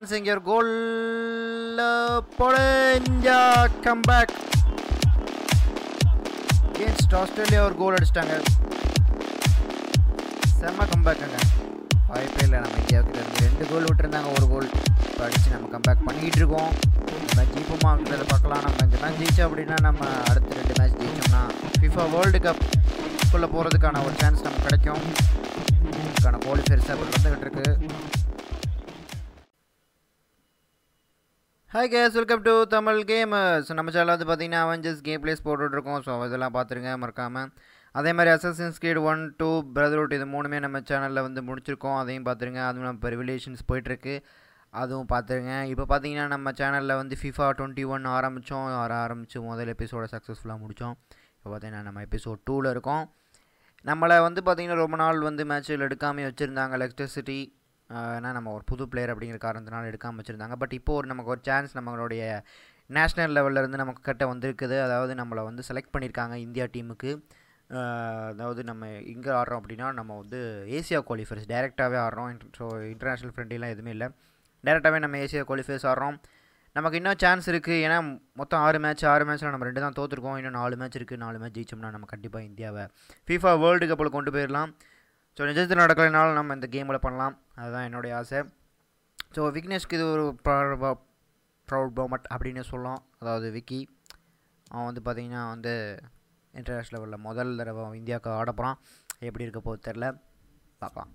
Singer goal uh, Polenja come back against Australia ஒரு கோல் அடிச்சிட்டாங்க செம்ம கம்பேக்குங்க வாய்ப்பே இல்லை நம்ம இந்தியாவுக்கு இருந்து ரெண்டு கோல் விட்டுருந்தாங்க ஒரு கோல் இப்போ அடித்து நம்ம கம்பேக் பண்ணிகிட்டு இருக்கோம் நம்ம ஜீப்பமான்றதை பார்க்கலாம் நம்ம இந்த மேட்ச் ஜெயிச்சோம் அப்படின்னா நம்ம அடுத்த ரெண்டு மேட்ச் ஜெயிச்சோம்னா ஃபிஃபா வேர்ல்டு கப் குள்ளே போகிறதுக்கான ஒரு சான்ஸ் நமக்கு கிடைக்கும் அதுக்கான குவாலிஃபயர்ஸ் அப்படி வந்துக்கிட்டு இருக்கு hi guys welcome to Tamil gamers நம்ம சேனல் வந்து பார்த்தீங்கன்னா அவெஞ்சர்ஸ் கேம் பிளேஸ் போட்டுட்ருக்கோம் ஸோ இதெல்லாம் பார்த்துருங்க மறக்காமல் அதே மாதிரி Assassin's Creed one two Brotherhood இது மூணுமே நம்ம சேனலில் வந்து முடிச்சிருக்கோம் அதையும் பார்த்துருங்க அதுவும் நம்ம இப்போ ரிவிலேஷன்ஸ் போயிட்டுருக்கு அதுவும் பார்த்துருங்க இப்போ பார்த்தீங்கன்னா நம்ம சேனலில் வந்து ஃபிஃபா டுவெண்ட்டி ஒன் ஆரம்பித்தோம் ஆர ஆரம்பித்து முதல் எபிசோட சக்ஸஸ்ஃபுல்லாக முடித்தோம் இப்போ பார்த்தீங்கன்னா நம்ம எபிசோட் டூவில் இருக்கோம் நம்மளை வந்து பார்த்திங்கன்னா ரொம்ப நாள் வந்து மேட்ச்சில் எடுக்காமல் வச்சுருந்தாங்க லெக்ஸ்டர் சிட்டி ஏன்னா நம்ம ஒரு புது பிளேயர் அப்படிங்கிற காரணத்தினால எடுக்காமல் வச்சுருந்தாங்க பட் இப்போ ஒரு நமக்கு ஒரு சான்ஸ் நம்மளுடைய நேஷ்னல் லெவல்லேருந்து நமக்கு கிட்ட வந்திருக்குது அதாவது நம்மளை வந்து செலக்ட் பண்ணியிருக்காங்க இந்தியா டீமுக்கு அதாவது நம்ம இங்கே ஆடுறோம் அப்படின்னா நம்ம வந்து ஏசியா குவாலிஃபயர்ஸ் டேரெக்டாகவே ஆடுறோம் ஸோ இன்டர்நேஷ்னல் ஃப்ரெண்ட்லாம் எதுவுமே இல்லை டேரெக்டாகவே நம்ம ஏசியா குவாலிஃபயர்ஸ் ஆடுறோம் நமக்கு இன்னும் சான்ஸ் இருக்குது ஏன்னா மொத்தம் ஆறு மேட்ச் ஆறு மேட்ச்சில் நம்ம ரெண்டு தான் தோற்றுருக்கோம் இன்னும் நாலு மேட்ச் இருக்குது நாலு மேட்ச் ஜெயிச்சோம்னா நம்ம கண்டிப்பாக இந்தியாவை ஃபீஃபா வேர்ல்டு கப்பில் கொண்டு போயிடலாம் ஸோ நிஜத்தில் நடக்கலைனாலும் நம்ம இந்த கேமில் பண்ணலாம் அதுதான் என்னுடைய ஆசை ஸோ விக்னேஷ்க்கு இது ஒரு ப்ரௌட் மொமெண்ட் அப்படின்னு சொல்லலாம் அதாவது விக்கி அவன் வந்து பார்த்திங்கன்னா வந்து இன்டர்நேஷ்னல் லெவலில் முதல் தடவை இந்தியாவுக்கு ஆட போகிறான் எப்படி இருக்க போகுது தெரில பார்க்கலாம்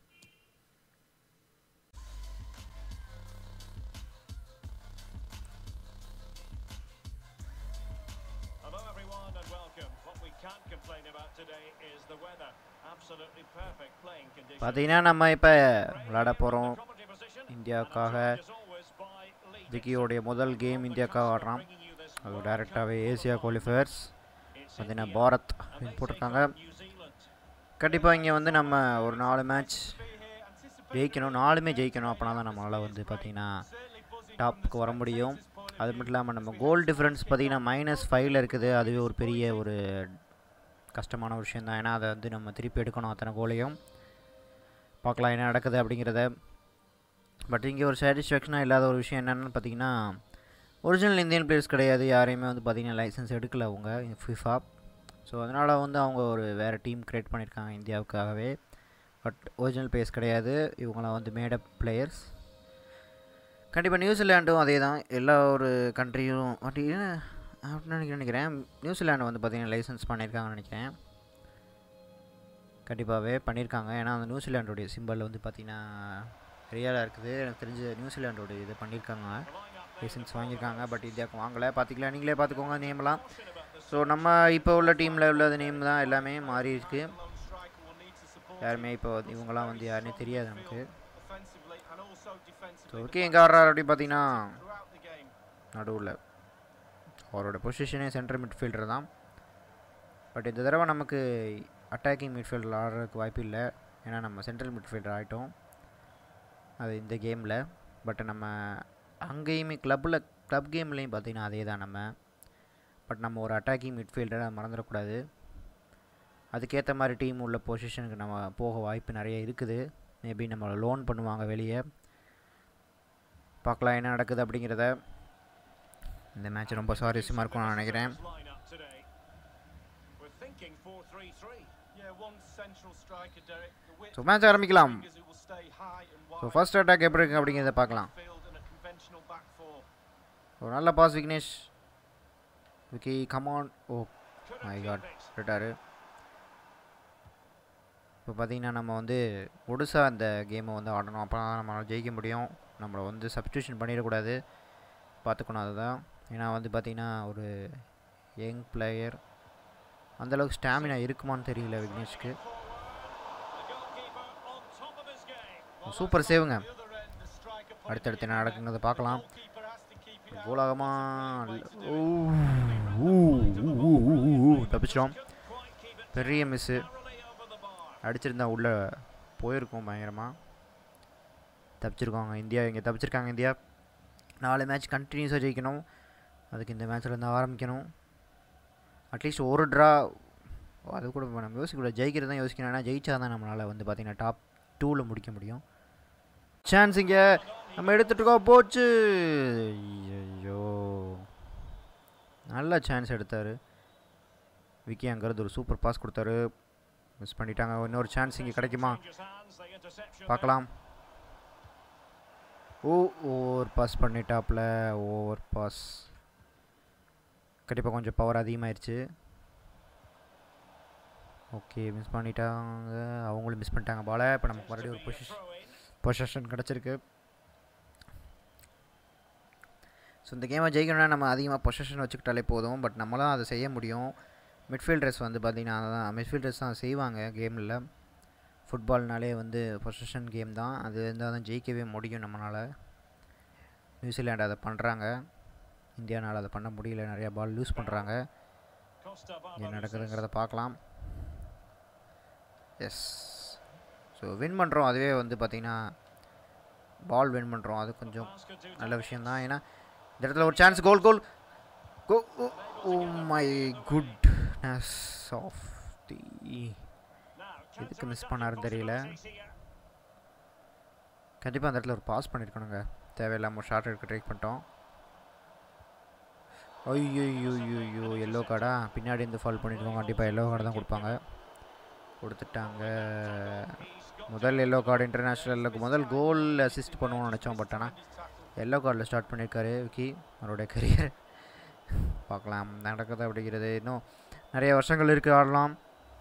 Hello everyone and welcome. What we can't complain about today is the weather. Absolutely perfect playing conditions. பார்த்தீங்கன்னா நம்ம இப்போ விளாட போகிறோம் Commentary position. இந்தியாவுக்காக As always by Lee. விக்கியோடைய முதல் கேம் இந்தியாவுக்காக ஆடுறான் அது டேரெக்டாகவே ஏசியா குவாலிஃபயர்ஸ் பார்த்தீங்கன்னா பாரத் அப்படின்னு போட்டிருக்காங்க New Zealand. கண்டிப்பாக இங்கே வந்து நம்ம ஒரு நாலு மேட்ச் ஜெயிக்கணும் நாலுமே ஜெயிக்கணும் அப்படின்னா தான் நம்மளால் வந்து பார்த்திங்கன்னா டாப்புக்கு வர முடியும் அது மட்டும் இல்லாமல் நம்ம கோல் டிஃப்ரென்ஸ் பார்த்திங்கன்னா மைனஸ் ஃபைவ்ல இருக்குது அதுவே ஒரு பெரிய ஒரு கஷ்டமான ஒரு விஷயம் தான் ஏன்னா அதை வந்து நம்ம திருப்பி எடுக்கணும் அத்தனை கோலையும் பார்க்கலாம் என்ன நடக்குது அப்படிங்கிறத பட் இங்கே ஒரு சாட்டிஸ்ஃபேக்ஷனாக இல்லாத ஒரு விஷயம் என்னென்னு பார்த்தீங்கன்னா ஒரிஜினல் இந்தியன் பிளேயர்ஸ் கிடையாது யாரையுமே வந்து பார்த்திங்கன்னா லைசன்ஸ் எடுக்கல அவங்க ஃபிஃபா ஸோ அதனால் வந்து அவங்க ஒரு வேறு டீம் க்ரியேட் பண்ணியிருக்காங்க இந்தியாவுக்காகவே பட் ஒரிஜினல் பிளேயர்ஸ் கிடையாது இவங்களாம் வந்து மேடப் பிளேயர்ஸ் கண்டிப்பாக நியூசிலாண்டும் அதே தான் எல்லா ஒரு கண்ட்ரியும் அப்படி அப்படின்னு நினைக்க நினைக்கிறேன் நியூசிலாண்டு வந்து பார்த்திங்கன்னா லைசன்ஸ் பண்ணியிருக்காங்கன்னு நினைக்கிறேன் கண்டிப்பாகவே பண்ணியிருக்காங்க ஏன்னா அந்த நியூசிலாண்டோடைய சிம்பிள் வந்து பார்த்திங்கன்னா ரியலாக இருக்குது எனக்கு தெரிஞ்ச நியூசிலாண்டோட இது பண்ணியிருக்காங்க லைசன்ஸ் வாங்கியிருக்காங்க பட் இந்தியாவுக்கு வாங்கலை பார்த்திக்கலாம் நீங்களே பார்த்துக்கோங்க நேம்லாம் ஸோ நம்ம இப்போ உள்ள டீமில் உள்ள நேம் தான் எல்லாமே மாறி இருக்கு யாருமே இப்போ வந்து இவங்கெல்லாம் வந்து யாருன்னே தெரியாது நமக்கு ஸோ ஓகே எங்கே ஆடுறாரு அப்படின்னு பார்த்தீங்கன்னா நடுவில் அவரோட பொசிஷனே சென்ட்ரல் மிட்ஃபீல்டர் தான் பட் இந்த தடவை நமக்கு அட்டாக்கிங் மிட்ஃபீல்டர் ஆடுறதுக்கு வாய்ப்பு இல்லை ஏன்னா நம்ம சென்ட்ரல் மிட்ஃபீல்டர் ஆகிட்டோம் அது இந்த கேமில் பட் நம்ம அங்கேயுமே கிளப்பில் கிளப் கேம்லேயும் பார்த்தீங்கன்னா அதே தான் நம்ம பட் நம்ம ஒரு அட்டாக்கிங் மிட்ஃபீல்டர் அதை மறந்துடக்கூடாது அதுக்கேற்ற மாதிரி டீம் உள்ள பொசிஷனுக்கு நம்ம போக வாய்ப்பு நிறைய இருக்குது மேபி நம்மளை லோன் பண்ணுவாங்க வெளியே பார்க்கலாம் என்ன நடக்குது அப்படிங்கிறத இந்த மேட்ச் ரொம்ப சுவாரஸ்யமாக இருக்கும் நான் நினைக்கிறேன் Lineup today. We're thinking 4-3-3. Yeah, one central striker, Derek. The width so match ஆரம்பிக்கலாம் fingers who will stay high and so wide. First attack எப்படி இருக்கு அப்படிங்கிறத பார்க்கலாம் Field and a conventional back four. ஒரு நல்ல pass Vignesh Vicky come on oh Couldn't my keep God it. விட்டாரு இப்போ பார்த்தீங்கன்னா நம்ம வந்து ஒடிசா அந்த கேமை வந்து ஆடணும் அப்போ தான் நம்மளால் ஜெயிக்க முடியும் நம்மளை வந்து சப்ஸ்டியூஷன் பண்ணிடக்கூடாது பார்த்துக்கணும் அதுதான் ஏன்னா வந்து பார்த்திங்கன்னா ஒரு யங் பிளேயர் அந்தளவுக்கு ஸ்டாமினா இருக்குமான்னு தெரியல விக்னேஷ்க்கு The goalkeeper on top of his game. Super சேவுங்க The other end, the striker putting அடுத்தடுத்து it என்ன in நடக்குங்கிறத there. பார்க்கலாம் Goalkeeper has to keep it out. கோலாகமா Way to do ஊ it. ஊ ஊ ஊ ஊ ஊ தப்பிச்சிட்டோம் Couldn't quite keep it பெரிய miss narrowly over the bar. அடிச்சிருந்தா உள்ளே போயிருக்கோம் பயங்கரமாக தப்பிச்சிருக்காங்க இந்தியா இங்கே தப்பிச்சிருக்காங்க இந்தியா நாலு மேட்ச் கண்டினியூஸாக ஜெயிக்கணும் அதுக்கு இந்த மேட்ச்சில் இருந்து ஆரம்பிக்கணும் அட்லீஸ்ட் ஒரு ட்ரா அது கூட நம்ம யோசிக்கக்கூடாது ஜெயிக்கிறது தான் யோசிக்கணும் ஏன்னா ஜெயிச்சா தான் நம்மளால் வந்து பார்த்திங்கன்னா டாப் டூவில் முடிக்க முடியும் சான்ஸ் இங்கே நம்ம எடுத்துட்டுக்கோ போச்சு ஐயோ நல்ல சான்ஸ் எடுத்தார் விக்கி அங்கேருந்து ஒரு சூப்பர் பாஸ் கொடுத்தாரு மிஸ் பண்ணிட்டாங்க இன்னொரு சான்ஸ் இங்கே கிடைக்குமா Changes hands, the interception there. பார்க்கலாம் ஓ ஓவர் பாஸ் பண்ணிட்டாப்ல ஓவர் பாஸ் கண்டிப்பாக கொஞ்சம் பவர் அதிகமாயிருச்சு ஓகே மிஸ் பண்ணிட்டாங்க அவங்களும் மிஸ் பண்ணிட்டாங்க பாலை இப்போ நமக்கு மறுபடியும் ஒரு To be a position throw-in. Position கிடச்சிருக்கு ஸோ இந்த கேமை ஜெயிக்கணும்னா நம்ம அதிகமாக பொசிஷன் வச்சுக்கிட்டாலே போதும் பட் நம்மளாம் அதை செய்ய முடியும் மிட்ஃபீல்டர்ஸ் வந்து பார்த்திங்கன்னா அதான் மிட்ஃபீல்டர்ஸ் தான் செய்வாங்க கேமில் ஃபுட்பால்னாலே வந்து பொசிஷன் கேம் தான் அது இருந்தால் தான் ஜெயிக்கவே முடியும் நம்மளால் நியூசிலாண்டு அதை பண்ணுறாங்க இந்தியானால் அதை பண்ண முடியல நிறையா பால் லூஸ் பண்ணுறாங்க Costa என்ன Barbarouses. நடக்குதுங்கிறத பார்க்கலாம் எஸ் ஸோ வின் பண்ணுறோம் அதுவே வந்து பார்த்திங்கன்னா பால் வின் பண்ணுறோம் அது கொஞ்சம் Pass could do நல்ல damage. விஷயம் தான் ஏன்னா இந்த இடத்துல ஒரு சான்ஸ் கோல் கோல் கோ oh my goodness of the Now, எதுக்கு miss counter-attacking பண்ணாருன்னு தெரியல. possibilities here. கண்டிப்பாக அந்த இடத்துல ஒரு பாஸ் பண்ணியிருக்கணுங்க தேவையில்லாமல் ஷார்ட் எடுக்க ட்ரை பண்ணிட்டோம் ஐயோ எல்லோ கார்டா பின்னாடி இருந்து ஃபால் பண்ணியிருக்கோம் கண்டிப்பாக எல்லோ கார்டு தான் கொடுப்பாங்க கொடுத்துட்டாங்க He's got முதல் எல்லோ கார்டு இன்டர்நேஷ்னலில் முதல் கோல் அசிஸ்ட் பண்ணுவோம்னு நினச்சோம் பட் ஆனால் எல்லோ கார்டில் ஸ்டார்ட் பண்ணியிருக்காரு விக்கி அவருடைய கரியர் பார்க்கலாம் நடக்குது அப்படிங்கிறது இன்னும் நிறைய வருஷங்கள் இருக்குது ஆடலாம்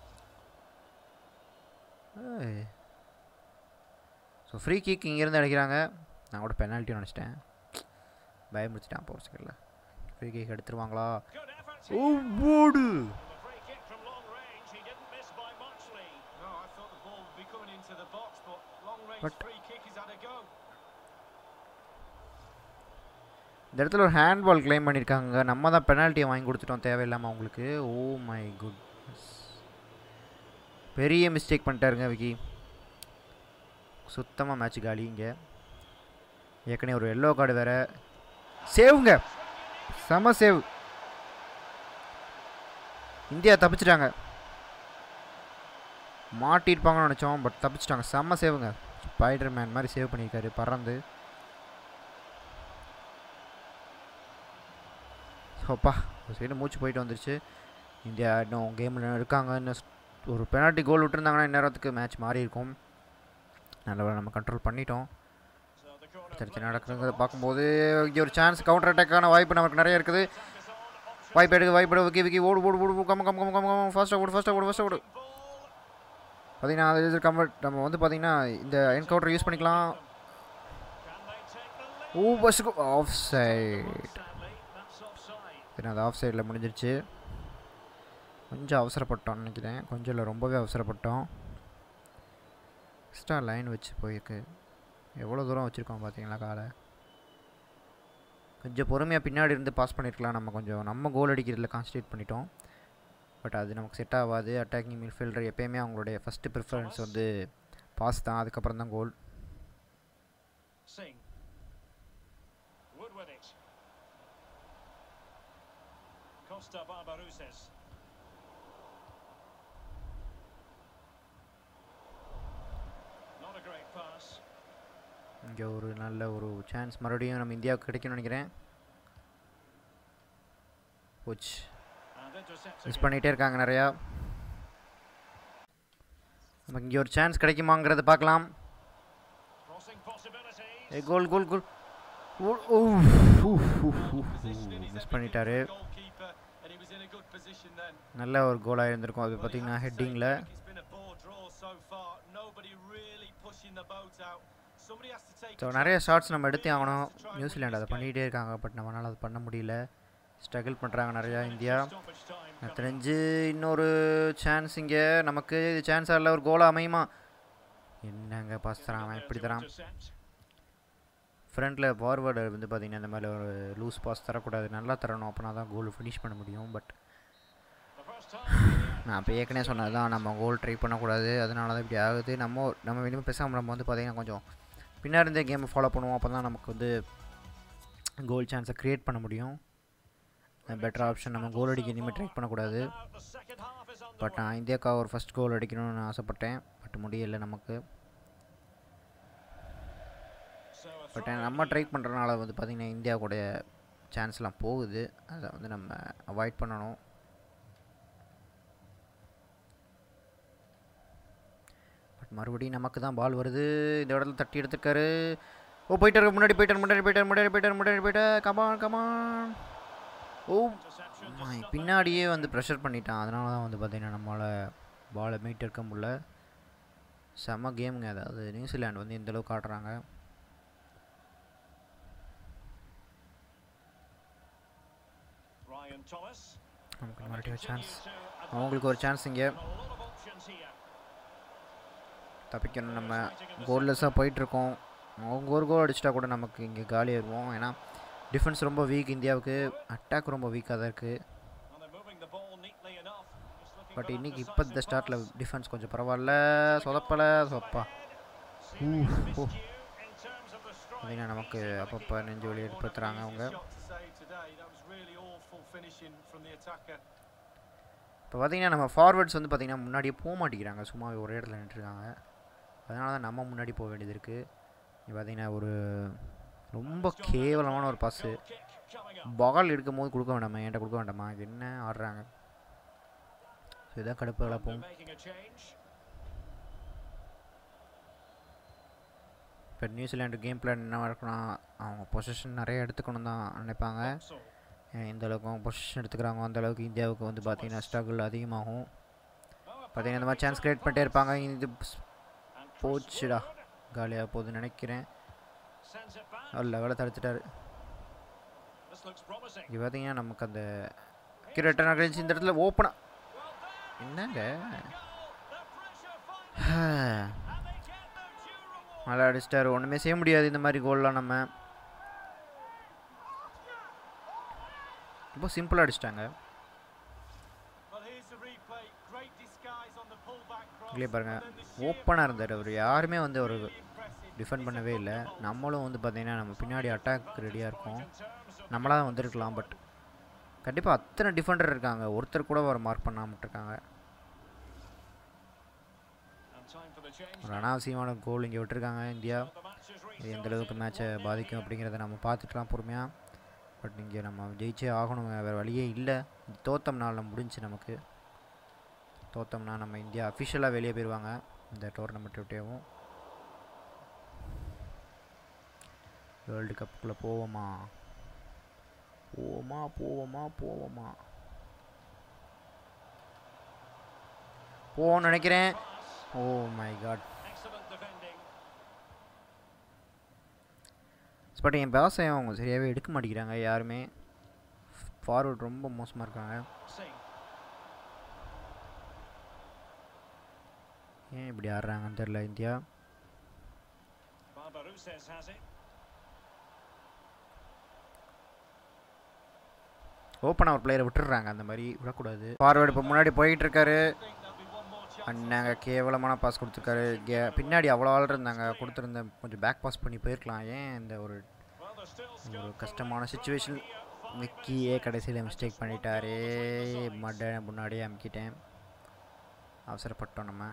ஸோ ஃப்ரீ கிக் இங்கேருந்து அடிக்கிறாங்க நான் கூட பெனால்ட்டி நினச்சிட்டேன் பயமுறுத்திட்டான் இப்போ ஒரு செகண்டில் ஃப்ரீ கிக் எடுத்துருவாங்களா good effort ஓ here. ஓடு The free kick from long range. He didn't miss by much, Lee. No, I thought the ball would be coming into the box, but long range But- free kick has had a go. இந்த இடத்துல ஒரு hand பால் claim பண்ணியிருக்காங்க நம்ம தான் பெனால்ட்டியை வாங்கி கொடுத்துட்டோம் தேவையில்லாமல் அவங்களுக்கு ஓ மை குட் பெரிய மிஸ்டேக் பண்ணிட்டாருங்க விக்கி சுத்தமாக மேட்ச் காலி இங்கே ஏற்கனவே ஒரு எல்லோ கார்டு வேற சேவுங்க செம சேவ் இந்தியா தப்பிச்சிட்டாங்க மாட்டிருப்பாங்கன்னு நினச்சோம் பட் தப்பிச்சிட்டாங்க செம்ம சேவுங்க ஸ்பைடர் மேன் மாதிரி சேவ் பண்ணியிருக்காரு பறந்து அப்பா ஒரு சைடு மூச்சு போயிட்டு வந்துருச்சு இந்தியா இன்னும் கேமில் இருக்காங்க இன்னும் ஸ்- ஒரு பெனால்ட்டி கோல் விட்டுருந்தாங்கன்னா இந்நேரத்துக்கு மேட்ச் மாறி இருக்கும் நல்ல நம்ம கண்ட்ரோல் பண்ணிட்டோம் So the corner Trichy flick நடக்குதுங்கிறத into பார்க்கும்போது இங்கே ஒரு சான்ஸ் கவுண்டர் அட்டாக்கான வாய்ப்பு நமக்கு நிறைய இருக்குது attack is on. Option வாய்ப்பு எடுக்க வாய்ப்பு எடுக்க விக்கி விக்கி ஓடு ஓடு ஓடு come come come come come ஃபாஸ்ட்டாக ஓடு ஃபாஸ்ட்டாக ஓடு ஃபாஸ்ட்டாக ஓடு ball. பார்த்தீங்கன்னா அது கம்ஃபர்ட் நம்ம வந்து பார்த்தீங்கன்னா இந்த என்கவுண்டர் யூஸ் பண்ணிக்கலாம் Can they take the lead? Oh பஸ்ஸுக்கு of side Stanley, that's offside. பின்ன அது ஆஃப் சைடில் முடிஞ்சிருச்சு கொஞ்சம் அவசரப்பட்டோம்னு நினைக்கிறேன் கொஞ்சம் இல்லை ரொம்பவே அவசரப்பட்டோம் எக்ஸ்ட்ரா லைன் வச்சு போயிருக்கு எவ்வளோ தூரம் வச்சுருக்கோம் பார்த்தீங்களா காலை கொஞ்சம் பொறுமையாக பின்னாடி இருந்து பாஸ் பண்ணியிருக்கலாம் நம்ம கொஞ்சம் நம்ம கோல் அடிக்கிறதுல கான்சன்ட்ரேட் பண்ணிட்டோம் பட் அது நமக்கு செட் ஆகாது அட்டாக்கிங் மிட்ஃபீல்டர் எப்பயுமே அவங்களுடைய ஃபஸ்ட்டு ப்ரிஃபரன்ஸ் வந்து பாஸ் தான் அதுக்கப்புறம் தான் கோல் Singh. Wood with it. Costa Barbarouses. Not a great pass. இங்கே ஒரு நல்ல ஒரு சான்ஸ் மறுபடியும் நம்ம இந்தியாவுக்கு கிடைக்கும்னு நினைக்கிறேன் போச்சு And intercepts மிஸ் again. பண்ணிகிட்டே இருக்காங்க நிறையா நமக்கு இங்கே ஒரு சான்ஸ் கிடைக்குமாங்கிறத பார்க்கலாம் Crossing possibilities. ஏ goal goal goal Position is miss பண்ணிட்டாரு everything for the goalkeeper, and he was in a good position then. நல்ல ஒரு கோலாக இருந்திருக்கும் அது Well, he பார்த்தீங்கன்னா has to say, ஹெட்டிங்கில் Derek, It's been a poor draw so far. Nobody really pushing the boat out. Somebody has to take. So a நிறைய chance. Shots நம்ம எடுத்தே Really ஆகணும் has to try and win New Zealand அதை this game. பண்ணிகிட்டே இருக்காங்க but நம்மளால் அது பண்ண முடியல ஸ்ட்ரகிள் பண்ணுறாங்க நிறையா இந்தியா Stoppage time எனக்கு coming up. தெரிஞ்சு இன்னொரு சான்ஸ் இங்கே நமக்கு சான்ஸாக இல்லை ஒரு கோலாக அமையுமா என்னங்க பாஸ் தரான் அவன் எப்படி தரான் Intercept. ஃப்ரண்ட்டில் ஃபார்வேர்டு வந்து பார்த்தீங்கன்னா இந்த மாதிரி ஒரு லூஸ் பாஸ் தரக்கூடாது நல்லா தரணும் அப்படின்னா தான் கோல் ஃபினிஷ் பண்ண முடியும் பட் The first time. நான் இப்போ ஏற்கனவே சொன்னது தான் நம்ம கோல் ட்ரை பண்ணக்கூடாது அதனால தான் இப்படி ஆகுது நம்ம நம்ம இனிமேல் பேசாமல் நம்ம வந்து பார்த்தீங்கன்னா கொஞ்சம் பின்னாடி இருந்தே கேமை ஃபாலோ பண்ணுவோம் அப்போ தான் நமக்கு வந்து கோல் சான்ஸை க்ரியேட் பண்ண முடியும் பெட்டர் ஆப்ஷன் நம்ம கோல் அடிக்க இனிமேல் ட்ரை பண்ணக்கூடாது Now the second half is but underway. நான் இந்தியாவுக்காக ஒரு ஃபஸ்ட் கோல் அடிக்கணும்னு ஆசைப்பட்டேன் பட் முடியலை நமக்கு So a பட் நம்ம ட்ரை பண்ணுறனால வந்து பார்த்திங்கன்னா இந்தியாவுடைய சான்ஸ்லாம் போகுது அதை வந்து நம்ம அவாய்ட் பண்ணணும் பட் மறுபடியும் நமக்கு தான் பால் வருது இந்த இடத்துல தட்டி எடுத்துருக்காரு ஓ போயிட்டாரு முன்னாடி போயிட்டார் முன்னாடி போயிட்டார் முன்னாடி போயிட்டார் முன்னாடி போயிட்டார் கமான் கமான் ஓ மை, பின்னாடியே வந்து ப்ரெஷர் பண்ணிட்டான் அதனால தான் வந்து பார்த்திங்கன்னா நம்மளால் பாலை மீட் எடுக்க முடியல செம கேமுங்க அதாவது நியூசிலாந்து வந்து இந்த அளவுக்கு ஆடுறாங்க Ryan Thomas. நமக்கு And they மறுபடியும் சான்ஸ் continue to advance. அவங்களுக்கு ஒரு சான்ஸ் இங்கே A lot of options here. தப்பிக்கணும் நம்ம கோல்லெஸ்ஸாக போயிட்டுருக்கோம் அவங்க ஒரு கோல் அடிச்சிட்டா கூட நமக்கு இங்கே காலியாயிருவோம் ஏன்னா டிஃபென்ஸ் ரொம்ப வீக் இந்தியாவுக்கு அட்டாக் ரொம்ப வீக்காக தான் இருக்குது And they're moving the ball neatly enough. Just looking but for that இன்னைக்கு இப்போ இந்த decisive ஸ்டார்ட்டில் pass. டிஃபென்ஸ் கொஞ்சம் பரவாயில்ல சொதப்பலை சொப்பா Seeming Oof, miscue oh. in terms of the strike. பார்த்தீங்கன்னா நமக்கு Easy for the அப்பப்போ keeper. நெஞ்சு வலி One of the எடுப்படுத்துகிறாங்க அவங்க easiest shot to save today. That was really awful finishing from the attacker. இப்போ பார்த்தீங்கன்னா நம்ம ஃபார்வர்ட்ஸ் வந்து பார்த்தீங்கன்னா முன்னாடியே போக மாட்டேங்கிறாங்க சும்மா ஒரே இடத்துல நின்றுருக்காங்க அதனால தான் நம்ம முன்னாடி போக வேண்டியது இருக்குது இப்போ பார்த்தீங்கன்னா ஒரு ரொம்ப கேவலமான ஒரு pass Goal kick coming up. Ball எடுக்கும் போது கொடுக்க வேண்டாமா என்கிட்ட கொடுக்க வேண்டாமா என்ன ஆடுறாங்க ஸோ இதான் கடுப்பு And they're கலப்போம் making a change. இப்போ நியூசிலாண்டு கேம் பிளான் என்ன இருக்குன்னா அவங்க பொசிஷன் நிறைய எடுத்துக்கணும் தான் நினைப்பாங்க So, ஏன் எந்த அளவுக்கு அவங்க பொசிஷன் எடுத்துக்கிறாங்க அந்த அளவுக்கு இந்தியாவுக்கு வந்து பார்த்தீங்கன்னா ஸ்ட்ரகிள் அதிகமாகும் பார்த்தீங்கன்னா இந்த மாதிரி சான்ஸ் கிரியேட் பண்ணிட்டே இருப்பாங்க இது ஸ்- and Chris போச்சுடா Wood காலியாக போகுதுன்னு நினைக்கிறேன் sends it back. அவர் லெவலில் தடுத்துட்டாரு This looks promising. இங்கே பார்த்தீங்கன்னா நமக்கு அந்த கிரேட்டன் அகேன்ஸ் இந்த இடத்துல ஓப்பனா Well done. என்னங்க The pressure finds and they get the due reward. நல்லா அடிச்சிட்டாரு ஒன்றுமே செய்ய முடியாது இந்த மாதிரி கோல்லாம் நம்ம ரொம்ப சிம்பிளாக அடிச்சிட்டாங்க Well, here's the replay. Great disguise on the pullback cross. இங்கே பாருங்க and then the sheer ஓப்பனாக இருந்தார் அவர் யாருமே வந்து ஒரு really impressive. Defend It's a பண்ணவே இல்லை wonderful நம்மளும் வந்து பார்த்தீங்கன்னா நம்ம பின்னாடி அட்டாக் ரெடியாக இருக்கோம் In terms of நம்மளாக தான் வந்திருக்கலாம் பட் கண்டிப்பாக அத்தனை டிஃபெண்டர் இருக்காங்க ஒருத்தர் கூட ஒரு மார்க் பண்ணாம இருக்காங்க and time for the change. ஒரு அனாவசியமான கோல் இங்கே விட்டுருக்காங்க இந்தியா The match is இது எந்த அளவுக்கு மேட்சை பாதிக்கும் அப்படிங்கிறத நம்ம பார்த்துக்கலாம் பொறுமையாக பட் இங்கே நம்ம ஜெயிச்சே ஆகணும் வேறு வழியே இல்லை தோத்தம்னால நம்ம முடிஞ்சு நமக்கு தோத்தம்னா நம்ம இந்தியா அஃபிஷியலாக வெளியே போயிடுவாங்க இந்த டோர்னமெண்ட் விட்டேவும் வேர்ல்டு கப்புக்குள்ளே போவோமா போவோமா போவோமா போவோமா போவோம்னு நினைக்கிறேன் oh my God Excellent defending. But என் விவசாயம் அவங்க சரியாகவே எடுக்க மாட்டேங்கிறாங்க யாருமே ஃபார்வர்ட் ரொம்ப மோசமாக இருக்காங்க Singh. ஏன் இப்படி ஆடுறாங்கன்னு தெரில India Barbarouses has it. Open அவர் பிளேயரை விட்டுடுறாங்க அந்த மாதிரி விடக்கூடாது ஃபார்வர்டு இப்போ முன்னாடி போயிட்டு இருக்காரு I think there'll be one more chance. அண்ணாங்க கேவலமான பாஸ் கொடுத்துருக்காரு கே- பின்னாடி அவ்வளோ ஆள் இருந்தாங்க கொடுத்துருந்த கொஞ்சம் பேக் பாஸ் பண்ணி போயிருக்கலாம் ஏன் இந்த ஒரு Well, there's still ஒரு scope for கஷ்டமான length சுச்சுவேஷன் here. Five விக்கியே கடைசியில் மிஸ்டேக் பண்ணிட்டாரே மட்டை முன்னாடியே அமுக்கிட்டேன் அவசரப்பட்டோம் நம்ம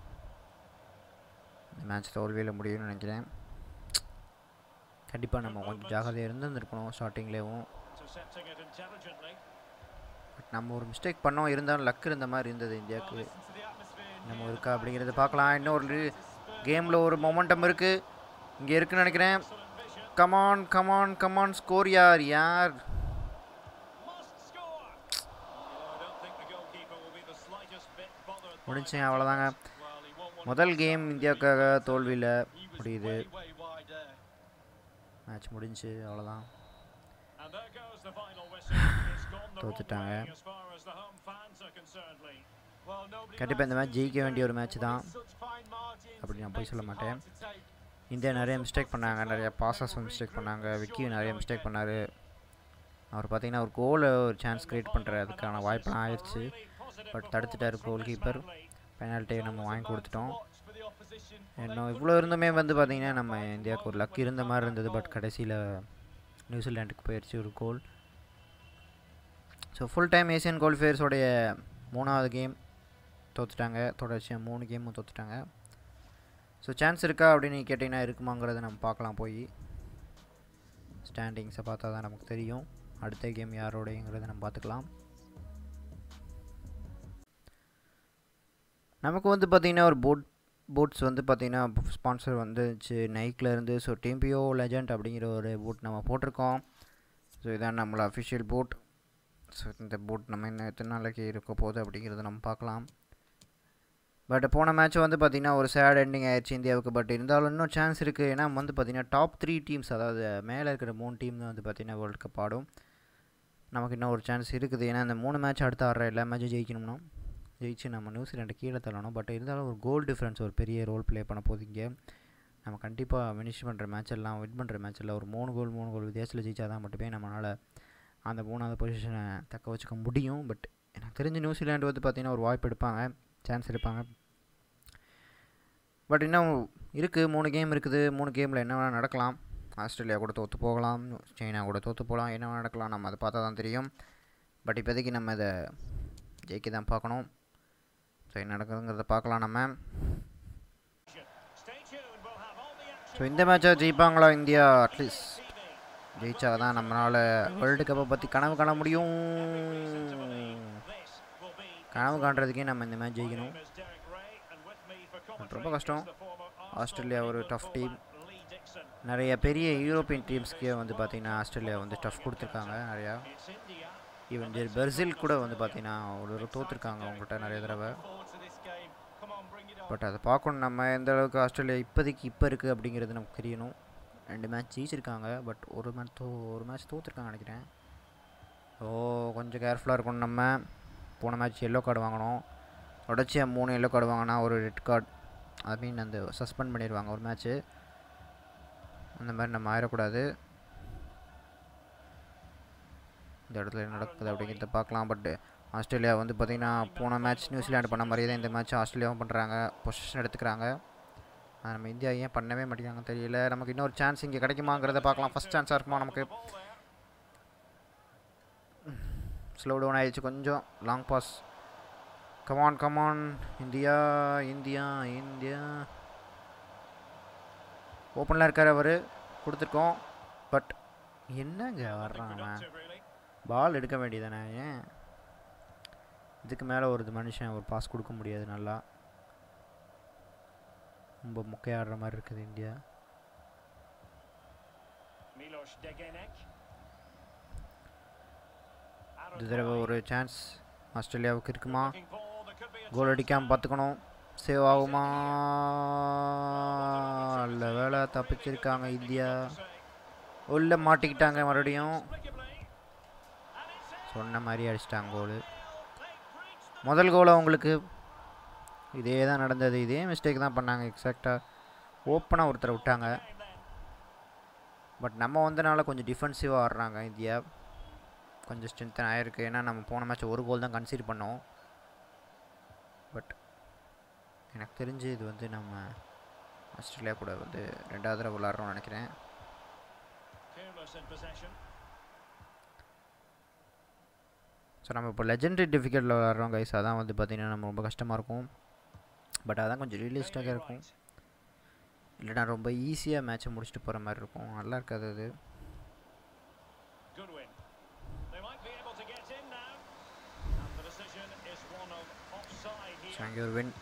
இந்த மேட்ச் தோல்வியில் முடியும்னு நினைக்கிறேன் கண்டிப்பாக நம்ம கொஞ்சம் ஜாகிரதையாக இருந்திருந்துருக்கணும் ஸ்டார்டிங்லேயும் Intercepting it intelligently. பட் நம்ம ஒரு மிஸ்டேக் பண்ணோம் இருந்தாலும் லக் இருந்த மாதிரி இருந்தது Well, இந்தியாவுக்கு listen to the atmosphere in நம்ம here. இருக்கா அப்படிங்கிறத பார்க்கலாம் இன்னொரு கேமில் ஒரு மொமெண்டம் இருக்குது இங்கே இருக்குன்னு நினைக்கிறேன் Excellent vision. Come on come on come on score யார் யார் Must score. Although I don't think the goalkeeper will be the slightest bit bothered by முடிஞ்சு that. அவ்வளோதாங்க Well, he won't want முதல் கேம் இந்தியாவுக்காக தோல்வியில் He was முடியுது way, way wide there. Match முடிஞ்சு அவ்வளோதான் And there goes the final whistle. It's gone the wrong தோத்துட்டாங்க. way as far as the home fans are concerned, Lee. Well, nobody கண்டிப்பாக இந்த likes match ஜெயிக்க losing வேண்டிய ஒரு games, match but தான் with such fine margins, அப்படி it நான் போய் makes சொல்ல it மாட்டேன். hard to take. இந்தியா நிறைய மிஸ்டேக் பண்ணாங்க நிறைய பாசஸ் மிஸ்டேக் பண்ணாங்க விக்கி நிறைய மிஸ்டேக் பண்ணார் அவர் பார்த்தீங்கன்னா ஒரு கோலை ஒரு சான்ஸ் கிரியேட் பண்ணுற அதுக்கான வாய்ப்பெல்லாம் ஆயிடுச்சு பட் தடுத்துட்டார் கோல் கீப்பர் பெனால்ட்டியை நம்ம வாங்கி கொடுத்துட்டோம் Watch for the opposition. இன்னும் இவ்வளோ இருந்துமே வந்து பார்த்தீங்கன்னா நம்ம இந்தியாவுக்கு ஒரு லக் இருந்த மாதிரி இருந்தது பட் கடைசியில் நியூசிலாண்டுக்கு போயிடுச்சு ஒரு goal so full time Asian குவாலிஃபயர்ஸோடைய மூணாவது கேம் தோத்துட்டாங்க தொடர்ச்சியாக மூணு கேமும் தோத்துட்டாங்க ஸோ சான்ஸ் இருக்கா அப்படின்னு கேட்டிங்கன்னா இருக்குமாங்கிறத நம்ம பார்க்கலாம் போய் ஸ்டாண்டிங்ஸை பார்த்தா தான் நமக்கு தெரியும் அடுத்த கேம் யாரோடைங்கிறத நம்ம பார்த்துக்கலாம் நமக்கு வந்து பார்த்திங்கன்னா ஒரு போட் போட்ஸ் வந்து பார்த்திங்கன்னா ஸ்பான்சர் வந்துச்சு நைக்கில் இருந்து ஸோ டெம்பியோ லெஜண்ட் அப்படிங்கிற ஒரு போட் நம்ம போட்டிருக்கோம் ஸோ இதான் நம்மளோட அஃபிஷியல் போட் ஸோ இந்த போட் நம்ம இன்னும் எத்தனை நாளைக்கு இருக்க போகுது அப்படிங்கிறத நம்ம பார்க்கலாம் பட் போன மேட்ச் வந்து பார்த்திங்கன்னா ஒரு சேட் எண்டிங் ஆயிடுச்சு இந்தியாவுக்கு பட் இருந்தாலும் இன்னும் சான்ஸ் இருக்குது ஏன்னா வந்து பார்த்திங்கன்னா டாப் த்ரீ டீம்ஸ் அதாவது மேலே இருக்கிற மூணு டீம் தான் வந்து பார்த்திங்கன்னா வேர்ல்டு கப் ஆடும் நமக்கு இன்னும் ஒரு சான்ஸ் இருக்குது ஏன்னா இந்த மூணு மேட்ச் அடுத்து ஆடுற எல்லா மேட்சும் ஜெயிக்கணும்னா ஜெயிச்சு நம்ம நியூசிலாண்டு கீழே தள்ளணும் பட் இருந்தாலும் ஒரு கோல் டிஃப்ரென்ஸ் ஒரு பெரிய ரோல் ப்ளே பண்ண போகுது இங்கே நம்ம கண்டிப்பாக ஃபினிஷ் பண்ணுற மேட்ச் எல்லாம் வின் பண்ணுற மேட்ச் எல்லாம் ஒரு மூணு கோல் மூணு கோல் வித்தியாசத்தில் ஜெயிச்சா தான் மட்டுமே நம்மளால் அந்த மூணாவது பொசிஷனை தக்க வச்சுக்க முடியும் பட் எனக்கு தெரிஞ்சு நியூசிலாண்டு வந்து பார்த்திங்கன்னா ஒரு வாய்ப்பு எடுப்பாங்க சான்ஸ் எடுப்பாங்க பட் இன்னும் இருக்குது மூணு கேம் இருக்குது மூணு கேமில் என்ன வேணால் நடக்கலாம் ஆஸ்திரேலியா கூட தோற்று போகலாம் சைனா கூட தோற்று போகலாம் என்ன வேணால் நடக்கலாம் நம்ம அதை பார்த்தா தான் தெரியும் பட் இப்போதைக்கு நம்ம இதை ஜெயிக்க தான் பார்க்கணும் ஸோ என்ன நடக்குதுங்கிறத பார்க்கலாம் நம்ம Stay tuned, we'll have all the action. So இந்த மேட்சை ஜெயிப்பாங்களா இந்தியா அட்லீஸ்ட் ஜெயிச்சா தான் நம்மளால் வேர்ல்டு கப்பை பற்றி கனவு காண முடியும் This will be கனவு காண்றதுக்கே நம்ம இந்த மேட்ச் ஜெயிக்கணும் name is Derek Ray, and with me for ரொம்ப commentary கஷ்டம் is the former Arsenal Australia ஒரு England tough team fullback Lee Dixon. நிறைய பெரிய யூரோப்பியன் டீம்ஸ்க்கே வந்து பார்த்திங்கன்னா ஆஸ்திரேலியா வந்து டஃப் கொடுத்துருக்காங்க நிறையா It's India. ஈவன் பெர்சில் கூட வந்து பார்த்திங்கன்னா ஒரு தோற்றுருக்காங்க அவங்கள்ட்ட நிறைய தடவை Forward to this game. Come on, bring it on. But அதை பார்க்கணும் நம்ம எந்த அளவுக்கு ஆஸ்திரேலியா இப்போதைக்கு இப்போ இருக்குது அப்படிங்கிறது நமக்கு தெரியணும் ரெண்டு மேட்ச் ஜெயிச்சிருக்காங்க பட் ஒரு மேட்ச் தோ ஒரு மேட்ச் தோற்றுருக்காங்க நினைக்கிறேன் ஓ கொஞ்சம் கேர்ஃபுல்லாக இருக்கணும் நம்ம போன மேட்ச் எல்லோ கார்டு வாங்கணும் தொடர்ச்சியாக மூணு எல்லோ கார்டு வாங்கினா ஒரு ரெட் கார்டு ஐ மீன் அந்த சஸ்பெண்ட் பண்ணிடுவாங்க ஒரு மேட்ச்சு அந்த மாதிரி நம்ம ஆயிடக்கூடாது இந்த இடத்துல என்ன நடக்குது அப்படிங்கிறத பார்க்கலாம் பட் ஆஸ்திரேலியா வந்து பார்த்திங்கன்னா போன மேட்ச் நியூசிலாண்டு பண்ண மாதிரியே தான் இந்த மேட்ச் ஆஸ்திரேலியாவும் பண்ணுறாங்க பொசிஷன் எடுத்துக்கிறாங்க அது நம்ம இந்தியா ஏன் பண்ணவே மாட்டேங்கிறாங்க தெரியல நமக்கு இன்னொரு சான்ஸ் இங்கே கிடைக்குமாங்கிறத பார்க்கலாம் ஃபஸ்ட் சான்ஸாக இருக்குமா நமக்கு ஸ்லோ டவுன் ஆயிடுச்சு கொஞ்சம் long pass come on come on India India India ஓப்பனில் இருக்கார் அவர் கொடுத்துருக்கோம் பட் என்னங்க வர்றான் அவன் Productive, really. பால் எடுக்க வேண்டியதானே ஏன் இதுக்கு மேலே ஒரு இது மனுஷன் ஒரு பாஸ் கொடுக்க முடியாது நல்லா ரொம்ப முக்கையாடுற மாதிரி இருக்குது இந்தியா Milos Degenek. Aaron இந்த தடவை Gray. ஒரு சான்ஸ் ஆஸ்திரேலியாவுக்கு இருக்குமா Looking ball, there could be a goal chance அடிக்காமல் பார்த்துக்கணும் சேவ் ஆகுமா இல்லை வேலை தப்பிச்சிருக்காங்க இந்தியா to say. உள்ள மாட்டிக்கிட்டாங்க மறுபடியும் Inexplicably. And it's in. சொன்ன மாதிரி அடிச்சிட்டாங்க கோல் They breached the முதல் கோல் அவங்களுக்கு இதே தான் நடந்தது இதே மிஸ்டேக் தான் பண்ணாங்க எக்ஸாக்டாக ஓப்பனாக ஒருத்தரை விட்டாங்க game then. பட் நம்ம வந்தனால கொஞ்சம் டிஃபென்சிவாக ஆடுறாங்க இந்தியா கொஞ்சம் ஸ்ட்ரென்த்தன் ஆயிருக்கு ஏன்னா நம்ம போன மேட்ச் ஒரு கோல் தான் கன்சிடர் பண்ணோம் பட் எனக்கு தெரிஞ்சு இது வந்து நம்ம ஆஸ்திரேலியா கூட வந்து ரெண்டாவது தடவை விளாட்றோம்னு நினைக்கிறேன் Careless in possession. ஸோ நம்ம இப்போ லெஜெண்டரி டிஃபிகல்ட்டில் விளாட்றோம் கைஸ் அதான் வந்து பார்த்திங்கன்னா நம்ம ரொம்ப கஷ்டமாக இருக்கும் பட் அதான் கொஞ்சம் ரியலிஸ்டாக இருக்கும் Right. இல்லைனா ரொம்ப ஈஸியாக மேட்ச்சை முடிச்சுட்டு போகிற மாதிரி இருக்கும் நல்லா இருக்காது அது Goodwin. They might be able to get in now. And the decision is one of offside so here. அங்கே ஒரு வின்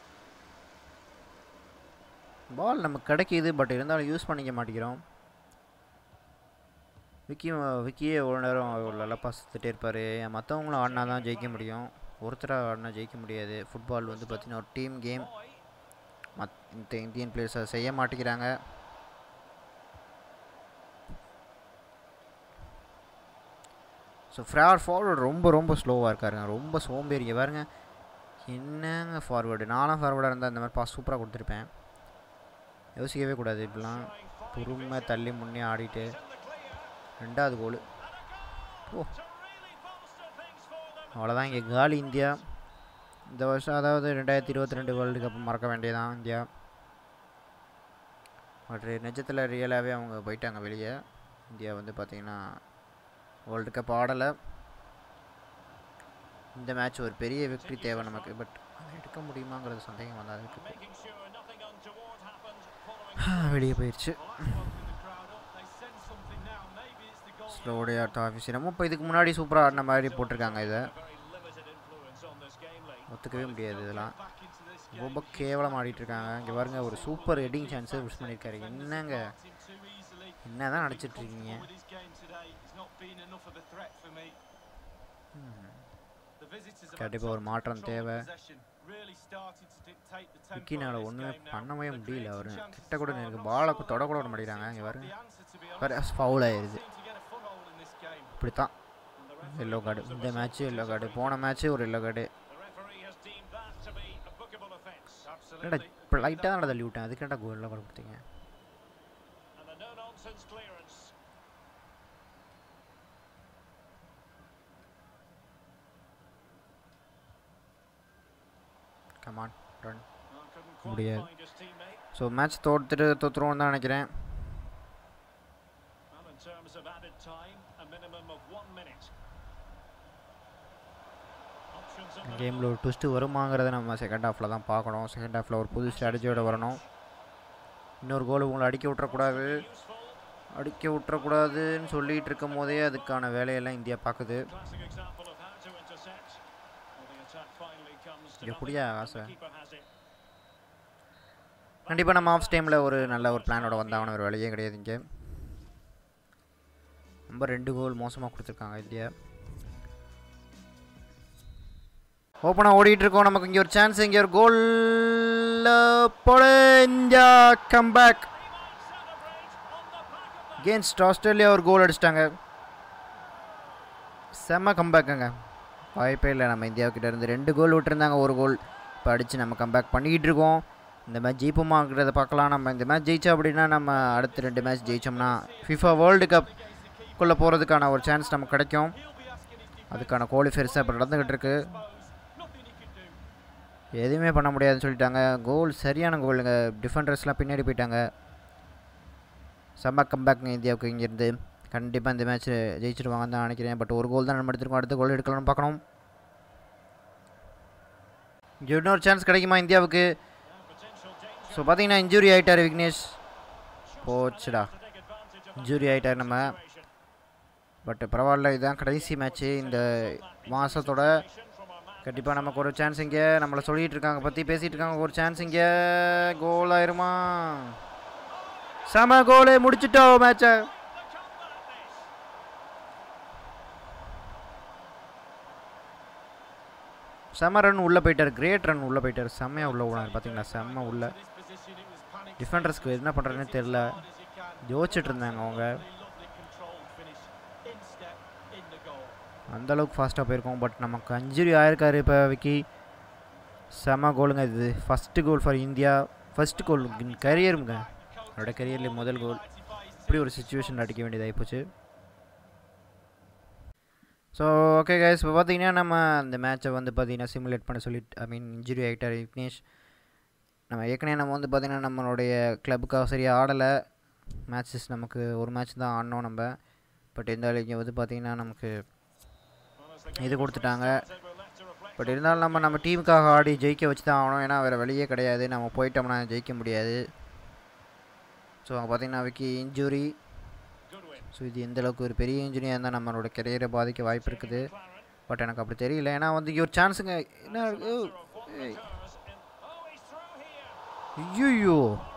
பால் நமக்கு கிடைக்கிது பட் இருந்தாலும் யூஸ் பண்ணிக்க மாட்டேங்கிறோம் விக்கி விக்கியே எவ்வளோ நேரம் நல்லா பார்த்துட்டே இருப்பார் மற்றவங்களும் ஆடினா தான் ஜெயிக்க முடியும் ஒருத்தராக ஆடினா ஜெயிக்க முடியாது ஃபுட்பால் வந்து பார்த்திங்கன்னா ஒரு டீம் கேம் Boy. மத் இந்த இந்தியன் பிளேயர்ஸ் அதை செய்ய மாட்டேங்கிறாங்க ஸோ ஃப்ரார் ஃபார்வர்டு ரொம்ப ரொம்ப ஸ்லோவாக இருக்காருங்க ரொம்ப சோம்பேறிங்க பாருங்க என்னங்க ஃபார்வேர்டு நானும் ஃபார்வேர்டாக இருந்தால் இந்த மாதிரி பாஸ் சூப்பராக கொடுத்துருப்பேன் யோசிக்கவே கூடாது இப்படிலாம் பொறுமை தள்ளி முன்னே ஆடிட்டு In the clear. ரெண்டாவது கோல் To really bolster things for them. அவ்வளோதான் இங்கே காலி இந்தியா இந்த வருஷம் அதாவது ரெண்டாயிரத்தி இருபத்தி ரெண்டு வேர்ல்டு கப் மறக்க வேண்டியதான் இந்தியா பட் நிஜத்தில் ரியலாகவே அவங்க போயிட்டாங்க வெளியே இந்தியா வந்து பார்த்திங்கன்னா வேர்ல்டு கப் ஆடலை இந்த மேட்ச் ஒரு பெரிய வெற்றி தேவை நமக்கு பட் அதை எடுக்க முடியுமாங்கிறது சந்தேகம் வந்தால் அதுக்கு Making sure nothing untoward happened following வெளியே போயிடுச்சு Well, that's woken the crowd up. They sense something now. ஸ்லோடைய அடுத்த ஆஃபீஸ் நம்ம இப்போ இதுக்கு முன்னாடி சூப்பராக ஆடின மாதிரி போட்டிருக்காங்க இதை Very limited influence on this game late. ஒத்துக்கவே முடியாது இதெல்லாம் Back into this game. ரொம்ப கேவலம் ஆடிட்டு இருக்காங்க இங்கே பாருங்க ஒரு சூப்பர் ஹெட்டிங் சான்ஸை மிஸ் பண்ணியிருக்காரு என்னங்க Marked him too easily. என்னதான் நடிச்சிட்டு இருக்கீங்க With his game today, he's not been enough of a threat for me. The visitors have had கண்டிப்பா ஒரு total மாற்றம் control of தேவை. possession, really started to dictate the tempo விக்கினால of this ஒன்றுமே game now. பண்ணவே They're முடியல creating அவர் chances கிட்ட கூட as well. எனக்கு I'm not பாலை sure தொட கூட they're விட மாட்டேங்கிறாங்க இங்கே got பாருங்க the answer, to be honest. வேறு ஃபவுல் ஆயிடுது Seem to get a foothold in this game. இப்படி தான் எல்லோ கார்டு இந்த மேட்ச்சு எல்லோ கார்டு போன மேட்ச்சு ஒரு yellow card The referee has deemed that to be a bookable offence. என்னடா Absolutely. இப்போ லைட்டாக தான் தள்ளி விட்டேன் அதுக்கேண்டா கோல் எல்லோ கார்டு கொடுத்தீங்க And the no-nonsense clearance. Come on run Oh, couldn't quite முடியாது. find his teammate. So match தோத்துட்டு தோத்துருவோம் தான் நினைக்கிறேன் Well, in terms of added time, a minimum of one minute. Options in the கேமில் ஒரு twist வருமாங்கிறத நம்ம second ஹாஃபில் தான் பார்க்கணும் செகண்ட் ஹாஃபில் ஒரு புது ஸ்ட்ராட்டஜியோட வரணும் இன்னொரு கோல் உங்களை அடிக்க விட்டுறக்கூடாது useful. அடிக்க விட்டுறக்கூடாதுன்னு சொல்லிட்டு இருக்கும் போதே அதுக்கான வேலையெல்லாம் இந்தியா பார்க்குது Classic example of how to intercept. Well, the attack finally comes to இங்க nothing, புரியா and the ஆசை? keeper has it. கண்டிப்பாக நம்ம ஆஃப் டைமில் ஒரு நல்ல ஒரு பிளானோட வந்தாகணும் ஒரு வேலையே கிடையாது இங்கே ரொம்ப ரெண்டு கோல் மோசமாக கொடுத்துருக்காங்க இந்தியா ஓப்பனாக ஓடிட்டு இருக்கோம் நமக்கு இங்கே ஒரு சான்ஸ் இங்கே ஒரு கோல் போட இந்தியா கம்பேக் அகேன்ஸ்ட் ஆஸ்திரேலியா ஒரு கோல் அடிச்சிட்டாங்க செம்ம கம்பேக்குங்க வாய்ப்பே இல்லை நம்ம இந்தியாவுக்கிட்ட இருந்து ரெண்டு கோல் விட்டுருந்தாங்க ஒரு கோல் இப்போ அடித்து நம்ம கம்பேக் பண்ணிக்கிட்டு இருக்கோம் இந்த மேட்ச் ஜெயிப்போமாங்கிறத பார்க்கலாம் நம்ம இந்த மேட்ச் ஜெயிச்சோம் அப்படின்னா நம்ம அடுத்த ரெண்டு மேட்ச் ஜெயிச்சோம்னா ஃபிஃபா வேர்ல்டு கப் குள்ளே போகிறதுக்கான ஒரு சான்ஸ் நமக்கு கிடைக்கும் அதுக்கான குவாலிஃபயர்ஸ் இப்போ நடந்துக்கிட்டு இருக்கு Nothing he can do. எதுவுமே பண்ண முடியாதுன்னு சொல்லிட்டாங்க கோல் சரியான கோலுங்க டிஃபெண்டர்ஸ்லாம் பின்னாடி போயிட்டாங்க செம்ம கம்பேக்குங்க இந்தியாவுக்கு இங்கேருந்து கண்டிப்பாக இந்த மேட்ச் ஜெயிச்சிருவாங்கன்னு தான் நினைக்கிறேன் பட் ஒரு கோல் தான் நம்ம எடுத்துருக்கோம் அடுத்த கோல் எடுக்கலாம்னு பார்க்கணும் இங்கே இன்னொரு சான்ஸ் கிடைக்குமா இந்தியாவுக்கு ஸோ பார்த்தீங்கன்னா இன்ஜுரி ஆகிட்டார் விக்னேஷ் போச்சுடா இன்ஜுரி ஆகிட்டார் நம்ம பட் பரவாயில்ல இதுதான் கடைசி மேட்ச்சு இந்த மாதத்தோட கண்டிப்பாக நமக்கு ஒரு சான்ஸ் இங்கே நம்மளை சொல்லிட்டு இருக்காங்க பற்றி பேசிகிட்டு இருக்காங்க ஒரு சான்ஸ் இங்கே கோல் ஆயிருமா செம கோலு முடிச்சிட்டோம் மேட்சை செம ரன் உள்ளே போயிட்டார் கிரேட் ரன் உள்ளே போயிட்டார் செம்மையாக உள்ளே போனார் பார்த்தீங்களா செம்ம உள்ள This position, it was panic. டிஃபெண்டர்ஸ்க்கு என்ன பண்ணுறதுன்னு தெரில Hard as he can. யோசிச்சுட்டு இருந்தாங்க அவங்க Lovely, lovely controlled finish. In step, in the goal. அந்த அளவுக்கு ஃபாஸ்ட்டாக போயிருக்கோம் பட் நமக்கு அஞ்சுரி ஆயிருக்காரு இப்போ விக்கி செம கோலுங்க இது first goal for India first goal கரியருங்க அவரோட கரியர்லேயே முதல் கோல் இப்படி ஒரு சுச்சுவேஷன் அடிக்க வேண்டியதாகி போச்சு ஸோ ஓகே கைஸ் இப்போ பார்த்தீங்கன்னா நம்ம அந்த மேட்ச்சை வந்து பார்த்தீங்கன்னா சிமுலேட் பண்ண சொல்லி ஐ மீன் இன்ஜுரி ஆகிட்டார் விக்னேஷ் நம்ம ஏற்கனவே நம்ம வந்து பார்த்தீங்கன்னா நம்மளுடைய கிளப்புக்காக சரியாக ஆடலை மேட்சஸ் நமக்கு ஒரு மேட்ச் தான் ஆடினோம் நம்ம பட் இருந்தாலும் இங்கே வந்து பார்த்தீங்கன்னா நமக்கு இது கொடுத்துட்டாங்க பட் இருந்தாலும் நம்ம நம்ம டீமுக்காக ஆடி ஜெயிக்க வச்சு தான் ஆகணும் ஏன்னா வேறு வழியே கிடையாது நம்ம போயிட்டோம்னா ஜெயிக்க முடியாது ஸோ அங்கே பார்த்தீங்கன்னா விக்கி இன்ஜுரி ஸோ இது எந்த அளவுக்கு ஒரு பெரிய இன்ஜுரியாக இருந்தால் நம்மளோட கெரியரை பாதிக்க வாய்ப்பு இருக்குது பட் எனக்கு அப்படி தெரியல ஏன்னா வந்து இங்க ஒரு சான்ஸுங்க என்ன இருக்கு? ஏய். ஐயோ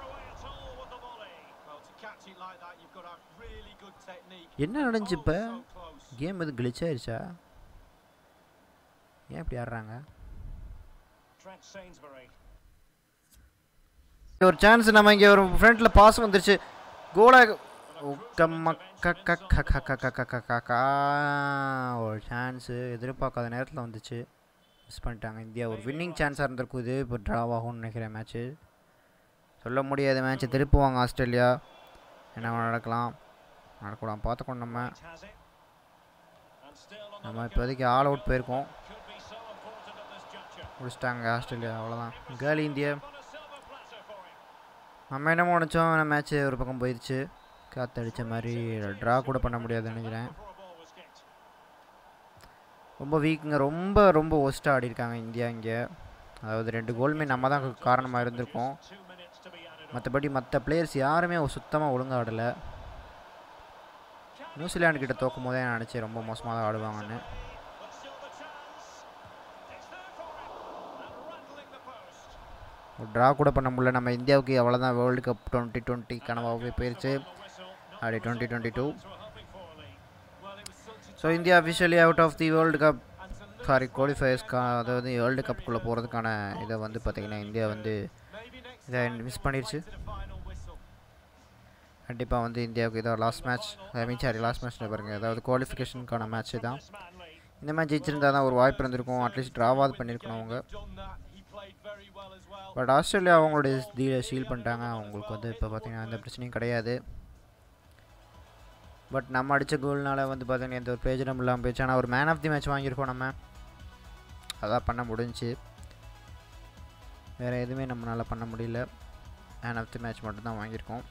Well, to catch it like that, you've got to have really good technique. என்ன நடந்துச்சு இப்போ So close. கேம் எதுவும் glitch ஆயிருச்சா ஏன் இப்படி ஆடுறாங்க Trent Sainsbury. ஒரு சான்ஸ் நம்ம இங்கே ஒரு ஃப்ரண்ட்டில் பாஸ் வந்துருச்சு கோலாக ஒரு சான்ஸு எதிர்பார்க்காத நேரத்தில் வந்துச்சு மிஸ் பண்ணிட்டாங்க இந்தியா ஒரு வின்னிங் சான்ஸாக இருந்திருக்கும் இது இப்போ ட்ராவ் ஆகும்னு நினைக்கிறேன் மேட்ச்சு சொல்ல முடியாத மேட்ச்சை திருப்புவாங்க ஆஸ்திரேலியா என்ன வேணா நடக்கலாம் நடக்கலாம் பார்த்துக்கணும் நம்ம White has it. And still on the நம்ம lookout. இப்போதைக்கு ஆல் அவுட் போயிருக்கோம் Could be so important at this juncture. முடிச்சிட்டாங்க ஆஸ்திரேலியா அவ்வளோதான் girl India On a silver platter for him. நம்ம என்ன நினச்சோம் மேட்ச்சு ஒரு பக்கம் போயிடுச்சு காற்றடிச்ச மாதிரி ட்ரா கூட பண்ண முடியாதுன்னு நினைக்கிறேன் Before a ball was kicked. ரொம்ப வீக்குங்க ரொம்ப ரொம்ப ஒஸ்ட்டாக ஆடி இருக்காங்க இந்தியா இங்கே அதாவது ரெண்டு கோல்மே நம்ம தான் காரணமாக இருந்திருக்கோம் Two minutes to be added on. மற்றபடி மற்ற பிளேயர்ஸ் யாருமே சுத்தமாக ஒழுங்காக ஆடலை Can நியூசிலாந்து கிட்ட தோக்கும் போதே நான் நினச்சேன் ரொம்ப மோசமாக தான் ஆடுவாங்கன்னு But still the chance. It's there for him. And rattling the post. ஒரு ட்ரா கூட பண்ண முடியல நம்ம இந்தியாவுக்கு அவ்வளோதான் வேர்ல்டு கப் டுவெண்ட்டி டுவெண்ட்டி கனவாகவே போயிருச்சு The whistle. Not அப்படி twenty twenty two were hoping for, Lee. Well, it was such a so India officially out of the world cup and to lose sorry குவாலிஃபயர்ஸ்க்கா அதாவது world கப்புக்குள்ளே போகிறதுக்கான இதை வந்து பார்த்திங்கன்னா India வந்து maybe next இதை time miss they'll பண்ணிருச்சு play to the final whistle. கண்டிப்பாக வந்து இந்தியாவுக்கு இதான் last match I mean sorry last மேட்ச்சில் பாருங்கள் அதாவது குவாலிஃபிகேஷனுக்கான மேட்ச் தான் This man, Lee. இந்த மேட்ச் ஜெயிச்சிருந்தா தான் ஒரு வாய்ப்பு இருந்திருக்கும் அட்லீஸ்ட் ட்ராவாது பண்ணியிருக்கணும் அவங்க Done that. He played very well as well. But Australia அவங்களுடைய தீல ஷீல் பண்ணிட்டாங்க அவங்களுக்கு வந்து இப்போ பார்த்தீங்கன்னா எந்த பிரச்சனையும் கிடையாது பட் நம்ம அடித்த கோல்னால வந்து பார்த்தீங்கன்னா எந்த ஒரு பிரயோஜனம் இல்லாமல் போயிடுச்சு ஆனால் ஒரு மேன் ஆஃப் தி மேட்ச் வாங்கியிருக்கோம் நம்ம அதான் பண்ண முடிஞ்சுச்சு வேறு எதுவுமே நம்மளால் பண்ண முடியல மேன் ஆஃப் தி மேட்ச் மட்டும்தான் வாங்கியிருக்கோம்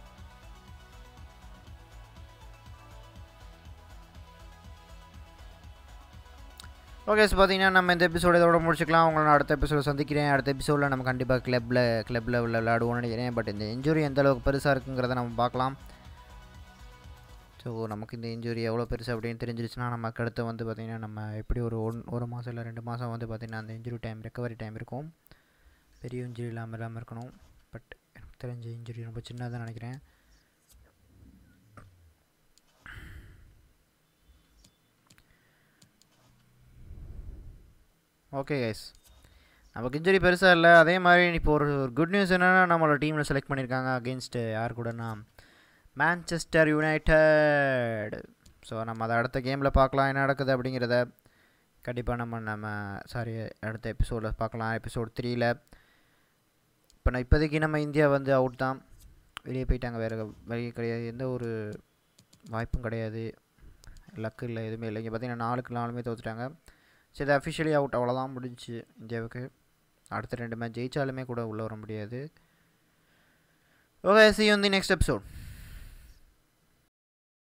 ஓகே ஸோ பார்த்தீங்கன்னா நம்ம இந்த எபிசோட இதோட முடிச்சுக்கலாம் உங்களை நான் அடுத்த எபிசோட சந்திக்கிறேன் அடுத்த எபிசோடில் நம்ம கண்டிப்பாக கிளப்பில் கிளப் லெவலில் விளையாடுவோம்னு நினைக்கிறேன் பட் இந்த இன்ஜுரி எந்த அளவுக்கு பெருசாக இருக்குங்கிறத நம்ம பார்க்கலாம் ஸோ நமக்கு இந்த இன்ஜுரி எவ்வளோ பெருசு அப்படின்னு தெரிஞ்சிருச்சுன்னா நமக்கு அடுத்து வந்து பார்த்திங்கன்னா நம்ம எப்படி ஒரு ஒன் ஒரு மாதம் இல்லை ரெண்டு மாதம் வந்து பார்த்திங்கன்னா அந்த இன்ஜுரி டைம் ரெக்கவரி டைம் இருக்கும் பெரிய இன்ஜுரி இல்லாமல் இல்லாமல் இருக்கணும் பட் எனக்கு தெரிஞ்ச இன்ஜுரி ரொம்ப சின்னதாக நினைக்கிறேன் ஓகே கைஸ் நமக்கு இன்ஜுரி பெருசாக இல்லை அதே மாதிரி இப்போ ஒரு குட் நியூஸ் என்னென்னா நம்மளோட டீமில் செலக்ட் பண்ணியிருக்காங்க அகெயின்ஸ்ட்டு யார் கூடனா மேன்செஸ்டர் யுனைடெட் ஸோ நம்ம அதை அடுத்த கேமில் பார்க்கலாம் என்ன நடக்குது அப்படிங்கிறத கண்டிப்பாக நம்ம நம்ம சாரி அடுத்த எபிசோடில் பார்க்கலாம் எபிசோட் த்ரீயில் இப்போ நான் இப்போதைக்கு நம்ம இந்தியா வந்து அவுட் தான் வெளியே போயிட்டாங்க வேறு வெளியே கிடையாது எந்த ஒரு வாய்ப்பும் கிடையாது லக்கு இல்லை எதுவுமே இல்லை இங்கே பார்த்தீங்கன்னா நாலுக்கு நாலுமே தோத்துட்டாங்க சரி இது அஃபிஷியலி அவுட் அவ்வளோதான் முடிஞ்சுச்சு இந்தியாவுக்கு அடுத்த ரெண்டு மேட்ச் ஜெயிச்சாலுமே கூட உள்ளே வர முடியாது ஓகே சி வந்து நெக்ஸ்ட் எபிசோட்